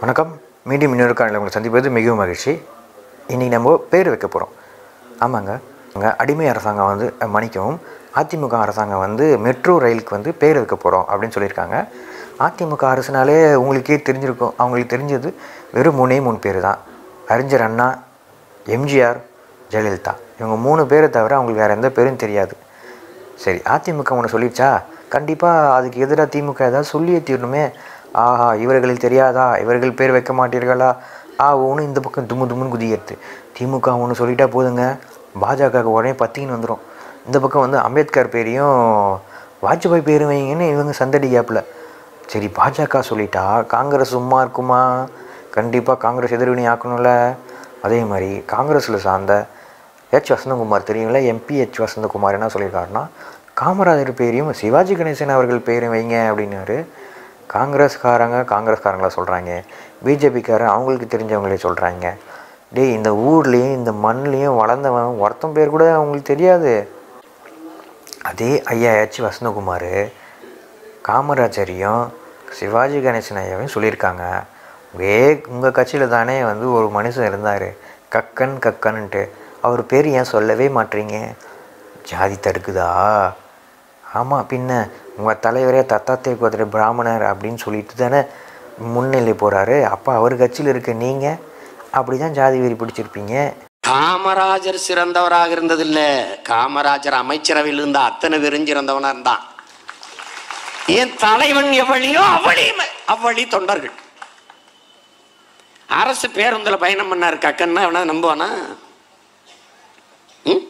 வணக்கம் மீண்டும் இன்னொரு காலையில் உங்களை சந்திப்பது மிகவும் மகிழ்ச்சி இன்றைக்கி நம்ம பேர் வைக்க போகிறோம் ஆமாங்க அங்கே அடிமை அரசாங்கம் வந்து அஹ், மன்னிக்கவும் அதிமுக அரசாங்கம் வந்து மெட்ரோ ரயிலுக்கு வந்து பேர் வைக்க போகிறோம் அப்படின்னு சொல்லியிருக்காங்க அதிமுக அரசுனாலே உங்களுக்கே தெரிஞ்சிருக்கும் அவங்களுக்கு தெரிஞ்சது வெறும் மூணே மூணு பேர் தான் அறிஞர் அண்ணா எம்ஜிஆர் ஜெயலலிதா இவங்க மூணு பேரை தவிர அவங்களுக்கு வேறு எந்த பேரும் தெரியாது சரி அதிமுக ஒன்று சொல்லிடுச்சா கண்டிப்பாக அதுக்கு எதிராக திமுக ஏதாவது சொல்லியே தீரணுமே ஆஹா இவர்களுக்கு தெரியாதா இவர்கள் பேர் வைக்க மாட்டீர்களா ஆ ஒன்று இந்த பக்கம் தும்மு தும்முன்னு குதிக்கிறது திமுக ஒன்று சொல்லிட்டா போதுங்க பாஜக உடனே பத்தின்னு வந்துடும் இந்த பக்கம் வந்து அம்பேத்கர் பேரையும் வாஜ்பாய் பேரும் வைங்கன்னு இவங்க சந்தடி கேப்பில் சரி பாஜக சொல்லிட்டா காங்கிரஸ் சும்மா இருக்குமா கண்டிப்பாக காங்கிரஸ் எதிர்வினை ஆக்கணும்ல அதே மாதிரி காங்கிரஸில் சார்ந்த ஹெச் வசந்தகுமார் தெரியுங்களா எம்பி ஹெச் வசந்தகுமார் என்ன சொல்லியிருக்காருன்னா காமராஜர் பேரையும் சிவாஜி கணேசன் அவர்கள் பேரையும் வைங்க அப்படின்னாரு காங்கிரஸ்காரங்க காங்கிரஸ்காரங்கள சொல்கிறாங்க பிஜேபிக்காரன் அவங்களுக்கு தெரிஞ்சவங்களே சொல்கிறாங்க டேய் இந்த ஊர்லேயும் இந்த மண்லேயும் வளர்ந்தவன் ஒருத்தன் பேர் கூட அவங்களுக்கு தெரியாது அதே ஐயா ஹெச் வசந்தகுமார் காமராஜரையும் சிவாஜி கணேசன் ஐயாவையும் சொல்லியிருக்காங்க வே உங்கள் கட்சியில் தானே வந்து ஒரு மனுஷன் இருந்தார் கக்கன் கக்கன்ன்ட்டு அவர் பேர் ஏன் சொல்லவே மாட்டீங்க ஜாதி தடுக்குதா ஆமாம் பின்ன உங்கள் தலைவரே தத்தாத்தே கோத்திர பிராமணர் அப்படின்னு சொல்லிட்டு தானே முன்னிலை போகிறாரு அப்போ அவர் கட்சியில் இருக்க நீங்கள் அப்படி தான் ஜாதி வெறி பிடிச்சிருப்பீங்க காமராஜர் சிறந்தவராக இருந்ததில்ல காமராஜர் அமைச்சரவையில் இருந்த அத்தனை பேரும் சிறந்தவனா இருந்தான் என் தலைவன் எவளியோ அவளி அவ்வளி தொண்டர்கள் அரசு பேருந்துல பயணம் பண்ணாரு கக்கன்னா அவனா நம்புவானா ம்?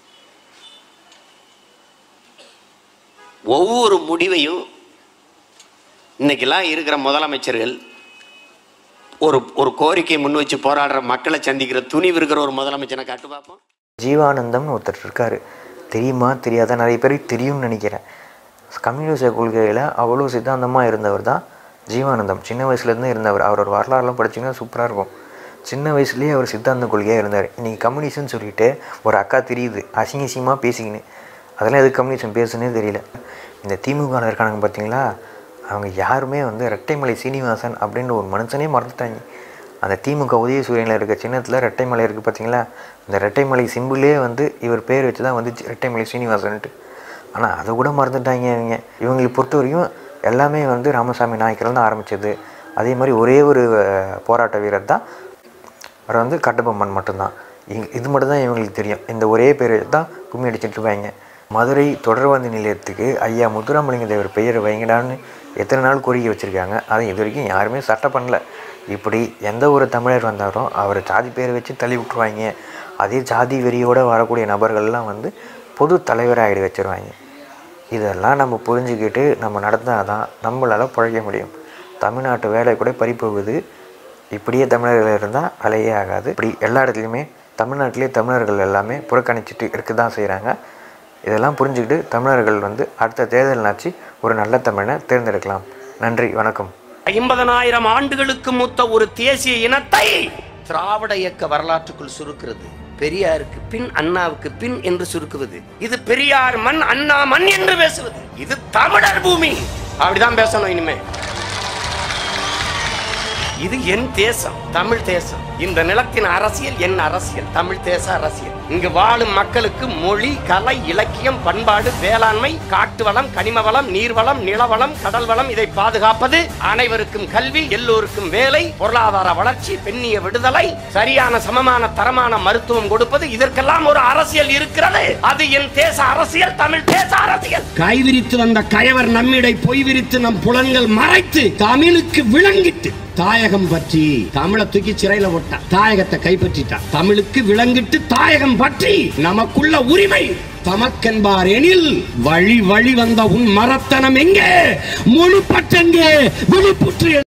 ஒவ்வொரு முடிவையும் இன்னைக்கெல்லாம் இருக்கிற முதலமைச்சர்கள் ஒரு ஒரு கோரிக்கை முன் வச்சு போராடுற மக்களை சந்திக்கிற துணிவு இருக்கிற ஒரு முதலமைச்சரை காட்டு பார்ப்போம் ஜீவானந்தம்னு ஒருத்தர் இருக்கார் தெரியுமா தெரியாதா நிறைய பேருக்கு தெரியும்னு நினைக்கிறேன் கம்யூனிச கொள்கையில் அவ்வளோ சித்தாந்தமாக இருந்தவர் தான் ஜீவானந்தம் சின்ன வயசுலேருந்து இருந்தவர் அவரோட வரலாறுலாம் படிச்சிங்கன்னா சூப்பராக இருக்கும் சின்ன வயசுலேயே அவர் சித்தாந்த கொள்கையாக இருந்தார் இன்றைக்கி கம்யூனிசம்னு சொல்லிட்டு ஒரு அக்கா தெரியுது அசிங்க அசிங்கமாக பேசிக்கின்னு அதெல்லாம் எதுக்கு கம்யூனிசம் பேசுனே தெரியல இந்த திமுகவில் இருக்கானுங்க பார்த்தீங்களா அவங்க யாருமே வந்து ரெட்டைமலை சீனிவாசன் அப்படின்ற ஒரு மனுஷனே மறந்துட்டாங்க அந்த திமுக உதயசூரியனில் இருக்க சின்னத்தில் ரெட்டைமலை இருக்குது பார்த்தீங்களா அந்த ரெட்டைமலை சிம்பிளே வந்து இவர் பேர் வச்சு தான் வந்து ரெட்டைமலை சீனிவாசன்ட்டு ஆனால் அதை கூட மறந்துட்டாங்க இவங்க இவங்களை பொறுத்த வரைக்கும் எல்லாமே வந்து ராமசாமி நாயக்கர் தான் ஆரம்பித்தது அதே மாதிரி ஒரே ஒரு அஹ், போராட்ட வீரர் தான் அவர் வந்து கட்டபொம்மன் மட்டும்தான் இங்க- இது மட்டும் தான் இவங்களுக்கு தெரியும் இந்த ஒரே பேர் தான் கும்மி அடிச்சிட்டு இருப்பாங்க மதுரை தொடர்வண்டி நிலையத்துக்கு ஐயா முத்துராமலிங்க தேவர் பெயரை வைங்கடான்னு எத்தனை நாள் கோரிக்கை வச்சுருக்காங்க அதை இது வரைக்கும் யாருமே சட்டை பண்ணல இப்படி எந்த ஒரு தமிழர் வந்தாலும் அவரை ஜாதி பேர் வச்சு தள்ளி விட்ருவாங்க அதே ஜாதி வெறியோடு வரக்கூடிய நபர்கள்லாம் வந்து பொது தலைவராக ஆகிடு வச்சிருவாங்க இதெல்லாம் நம்ம புரிஞ்சுக்கிட்டு நம்ம நடந்தால் தான் நம்மளால் பிழைக்க முடியும் தமிழ்நாட்டு வேலை கூட பறிப்போகுது இப்படியே தமிழர்கள் இருந்தால் வேலையே ஆகாது இப்படி எல்லா இடத்துலையுமே தமிழ்நாட்டிலே தமிழர்கள் எல்லாமே புறக்கணிச்சிட்டு இருக்க தான் செய்கிறாங்க இதெல்லாம் புரிஞ்சுக்கிட்டு தமிழர்கள் வந்து அடுத்த தேர்தல்னாச்சு ஒரு நல்ல தமிழனை தேர்ந்தெடுக்கலாம் நன்றி வணக்கம் ஐம்பதனாயிரம் ஆண்டுகளுக்கு மூத்த ஒரு தேசிய இனத்தை திராவிட இயக்க வரலாற்றுக்குள் சுருக்கிறது பெரியாருக்கு பின் அண்ணாவுக்கு பின் என்று சுருக்குவது இது பெரியார் மண் அண்ணா மண் என்று பேசுவது இது தமிழர் பூமி அப்படிதான் பேசணும் இனிமே இது என் தேசம் தமிழ் தேசம் இந்த நிலத்தின் அரசியல் என் அரசியல் தமிழ் தேச அரசியல் இங்கு வாழும் மக்களுக்கு மொழி கலை இலக்கியம் பண்பாடு வேளாண்மை காட்டு வளம் கனிம வளம் நீர்வளம் நிலவளம் கடல் வளம் இதை பாதுகாப்பது அனைவருக்கும் கல்வி எல்லோருக்கும் வேலை பொருளாதார வளர்ச்சி பெண்ணிய விடுதலை சரியான சமமான தரமான மருத்துவம் கொடுப்பது இதற்கெல்லாம் ஒரு அரசியல் இருக்கிறது அது என் தேச அரசியல் தமிழ் தேச அரசியல் கைவிரித்து வந்த கயவர் நம்மிடை பொய் விரித்து நம் புலன்கள் மறைத்து தமிழுக்கு விளங்கிட்டு தாயகம் பற்றி தமிழை தூக்கி சிறையில போட்டா தாயகத்தை கைப்பற்றிட்டா தமிழுக்கு விளங்கிட்டு தாயகம் பற்றி நமக்குள்ள உரிமை தமக்கென்பார் எனில் வழி வழி வந்த உன் மரத்தனம் எங்கே முழு பற்றெங்கே விழிப்புற்று